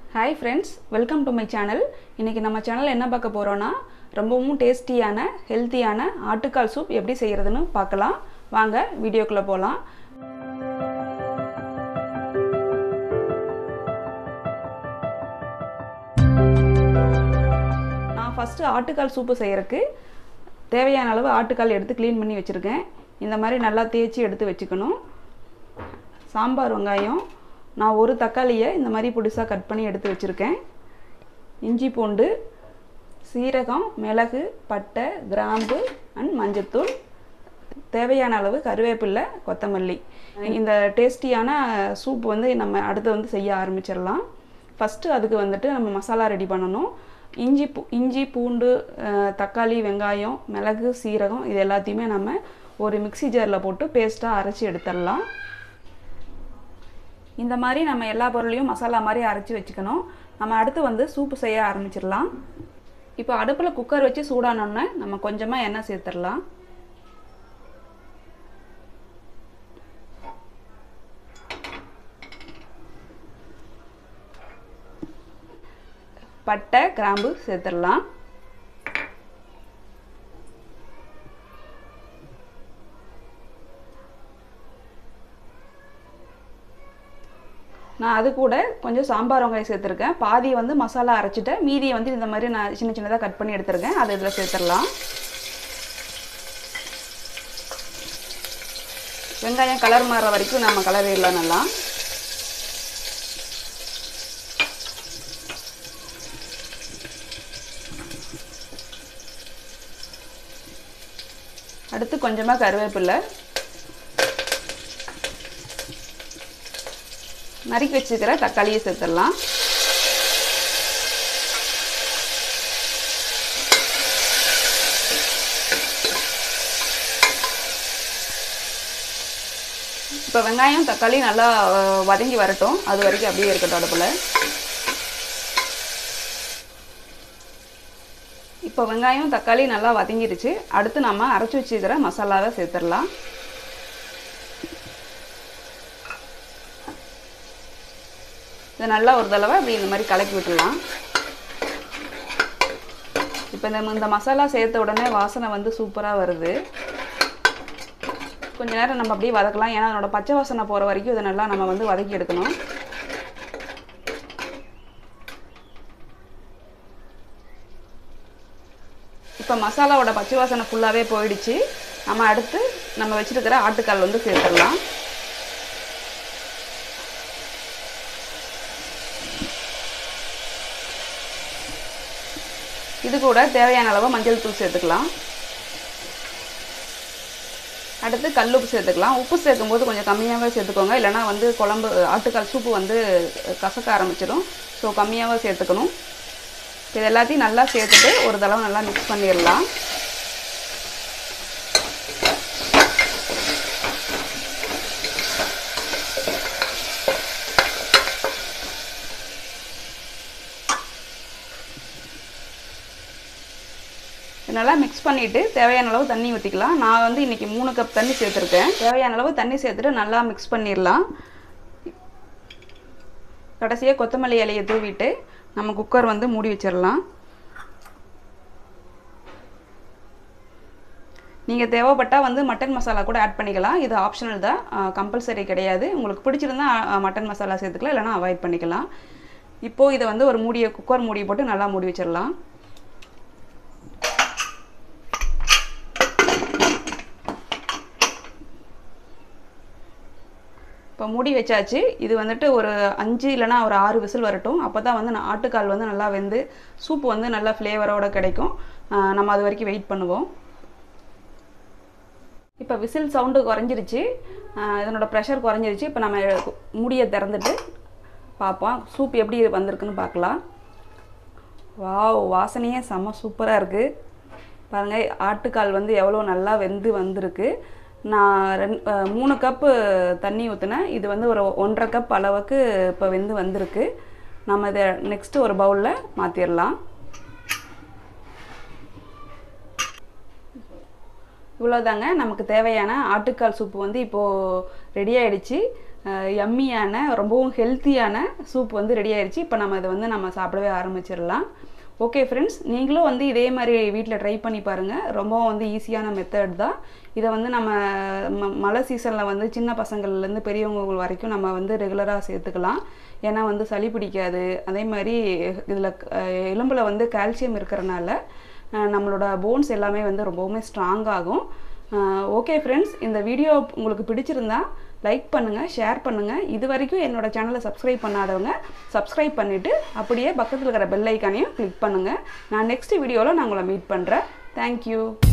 hi friends welcome to my channel இன்றைக்கி நம்ம channel என்ன பார்க்க போகிறோன்னா ரொம்பவும் டேஸ்டியான ஹெல்த்தியான ஆட்டுக்கால் சூப் எப்படி செய்கிறதுன்னு பார்க்கலாம் வாங்க வீடியோக்குள்ளே போகலாம் நான் ஃபஸ்ட்டு ஆட்டுக்கால் சூப்பு செய்கிறதுக்கு தேவையான அளவு ஆட்டுக்கால் எடுத்து க்ளீன் பண்ணி வச்சுருக்கேன் இந்த மாதிரி நல்லா தேய்ச்சி எடுத்து வச்சுக்கணும் சாம்பார் வெங்காயம் நான் ஒரு தக்காளியை இந்த மாதிரி புதுசாக கட் பண்ணி எடுத்து வச்சுருக்கேன் இஞ்சி பூண்டு சீரகம் மிளகு பட்டை கிராம்பு அண்ட் மஞ்சத்தூள் தேவையான அளவு கருவேப்பில்லை கொத்தமல்லி இந்த டேஸ்டியான சூப் வந்து நம்ம அடுத்து வந்து செய்ய ஆரம்பிச்சிடலாம் ஃபஸ்ட்டு அதுக்கு வந்துட்டு நம்ம மசாலா ரெடி பண்ணணும் இஞ்சி பூ இஞ்சி பூண்டு அஹ், தக்காளி வெங்காயம் மிளகு சீரகம் இது எல்லாத்தையுமே நம்ம ஒரு மிக்ஸி ஜாரில் போட்டு பேஸ்ட்டாக அரைச்சி எடுத்துடலாம் இந்த மாதிரி நம்ம எல்லா பொருளையும் மசாலா மாதிரி அரைச்சி வச்சுக்கணும் நம்ம அடுத்து வந்து சூப்பு செய்ய ஆரம்பிச்சிடலாம் இப்போ அடுப்பில் குக்கர் வச்சு சூடானோன்னே நம்ம கொஞ்சமாக எண்ணெய் சேர்த்துடலாம் பட்டை கிராம்பு சேர்த்துடலாம் நான் அது கூட கொஞ்சம் சாம்பார் வெங்காயம் சேர்த்துருக்கேன் பாதியை வந்து மசாலா அரைச்சிட்டேன் மீதியை வந்து இந்த மாதிரி நான் சின்ன சின்னதாக கட் பண்ணி எடுத்திருக்கேன் அதை இதில் சேர்த்துடலாம் வெங்காயம் கலர் மாறுற வரைக்கும் நம்ம கலரிடலாம் நல்லா அடுத்து கொஞ்சமாக கருவேப்பில்லை நறுக்கி வச்சுக்கிற தக்காளியை சேர்த்துடலாம் இப்போ வெங்காயம் தக்காளி நல்லா அஹ், வதங்கி வரட்டும் அது வரைக்கும் அப்படியே இருக்கட்டும் அடுப்பில் இப்போ வெங்காயம் தக்காளி நல்லா வதங்கிருச்சு அடுத்து நம்ம அரைச்சி வச்சுக்கிற மசாலாவை சேர்த்துடலாம் இதை நல்லா ஒரு தடவை அப்படி இந்த மாதிரி கலக்கி விட்டுடலாம் இப்போ இந்த இந்த மசாலா சேர்த்த உடனே வாசனை வந்து சூப்பராக வருது கொஞ்ச நேரம் நம்ம அப்படியே வதக்கலாம் ஏன்னா அதனோட பச்சை வாசனை போகிற வரைக்கும் இதை நல்லா நம்ம வந்து வதக்கி எடுக்கணும் இப்போ மசாலாவோட பச்சை வாசனை ஃபுல்லாகவே போயிடுச்சு நம்ம அடுத்து நம்ம வச்சுருக்கிற ஆட்டுக்கால் வந்து சேர்த்துடலாம் இது கூட தேவையான அளவு மஞ்சள் தூள் சேர்த்துக்கலாம் அடுத்து கல் உப்பு சேர்த்துக்கலாம் உப்பு சேர்க்கும்போது கொஞ்சம் கம்மியாகவே சேர்த்துக்கோங்க இல்லைனா வந்து குழம்பு ஆட்டுக்கால் சூப்பு வந்து கசக்க ஆரம்பிச்சிடும் ஸோ கம்மியாகவே சேர்த்துக்கணும் இது எல்லாத்தையும் நல்லா சேர்த்துட்டு ஒரு தடவை நல்லா மிக்ஸ் பண்ணிடலாம் நல்லா மிக்ஸ் பண்ணிவிட்டு தேவையான அளவு தண்ணி ஊற்றிக்கலாம் நான் வந்து இன்றைக்கி மூணு கப் தண்ணி சேர்த்துருக்கேன் தேவையான அளவு தண்ணி சேர்த்துட்டு நல்லா மிக்ஸ் பண்ணிடலாம் கடைசியாக கொத்தமல்லி இலையை தூவிட்டு நம்ம குக்கர் வந்து மூடி வச்சிடலாம் நீங்கள் தேவைப்பட்டால் வந்து மட்டன் மசாலா கூட ஆட் பண்ணிக்கலாம் இது ஆப்ஷனல் தான் கம்பல்சரி கிடையாது உங்களுக்கு பிடிச்சிருந்தா அஹ், மட்டன் மசாலா சேர்த்துக்கலாம் இல்லைனா அவாய்ட் பண்ணிக்கலாம் இப்போது இதை வந்து ஒரு மூடியை குக்கர் மூடி போட்டு நல்லா மூடி வச்சிடலாம் இப்போ மூடி வச்சாச்சு இது வந்துட்டு ஒரு அஞ்சு இல்லைனா ஒரு ஆறு விசில் வரட்டும் அப்போ தான் வந்து நான் ஆட்டுக்கால் வந்து நல்லா வெந்து சூப்பு வந்து நல்லா ஃப்ளேவரோட கிடைக்கும் ஆஹ் நம்ம அது வரைக்கும் வெயிட் பண்ணுவோம் இப்போ விசில் சவுண்டு குறைஞ்சிருச்சு ஆஹ் இதனோட ப்ரெஷர் குறைஞ்சிருச்சு இப்போ நம்ம மூடியை திறந்துட்டு பார்ப்போம் சூப் எப்படி வந்திருக்குன்னு பார்க்கலாம் வாவ் வாசனையே செம்ம சூப்பராக இருக்குது பாருங்கள் ஆட்டுக்கால் வந்து எவ்வளோ நல்லா வெந்து வந்திருக்கு நான் ரெண் அஹ் மூணு கப்பு தண்ணி ஊற்றினேன் இது வந்து ஒரு ஒன்றரை கப் அளவுக்கு இப்போ வெந்து வந்திருக்கு நம்ம இதை நெக்ஸ்ட்டு ஒரு பவுலில் மாற்றிடலாம் இவ்வளோதாங்க நமக்கு தேவையான ஆட்டுக்கால் சூப்பு வந்து இப்போது ரெடி ஆயிடுச்சு யம்மியான ரொம்பவும் ஹெல்த்தியான சூப் வந்து ரெடி ஆயிடுச்சு இப்போ நம்ம இதை வந்து நம்ம சாப்பிடவே ஆரம்பிச்சிடலாம் ஓகே ஃப்ரெண்ட்ஸ் நீங்களும் வந்து இதே மாதிரி வீட்டில் ட்ரை பண்ணி பாருங்கள் ரொம்பவும் வந்து ஈஸியான மெத்தட் தான் இதை வந்து நம்ம ம மழை சீசனில் வந்து சின்ன பசங்கள்லேருந்து பெரியவங்க வரைக்கும் நம்ம வந்து ரெகுலராக சேர்த்துக்கலாம் ஏன்னா வந்து சளி பிடிக்காது அதே மாதிரி இதில் எலும்பில் வந்து கால்சியம் இருக்கிறனால நம்மளோட போன்ஸ் எல்லாமே வந்து ரொம்பவுமே ஸ்ட்ராங் ஆகும் ஓகே ஃப்ரெண்ட்ஸ் இந்த வீடியோ உங்களுக்கு பிடிச்சிருந்தா லைக் பண்ணுங்கள் ஷேர் பண்ணுங்கள் இது வரைக்கும் என்னோட சேனலை சப்ஸ்கிரைப் பண்ணாதவங்க சப்ஸ்கிரைப் பண்ணிவிட்டு அப்படியே பக்கத்தில் இருக்கிற பெல் ஐக்கானையும் கிளிக் பண்ணுங்கள் நான் நெக்ஸ்ட் வீடியோவில் நான் உங்களை மீட் பண்ணுறேன் தேங்க்யூ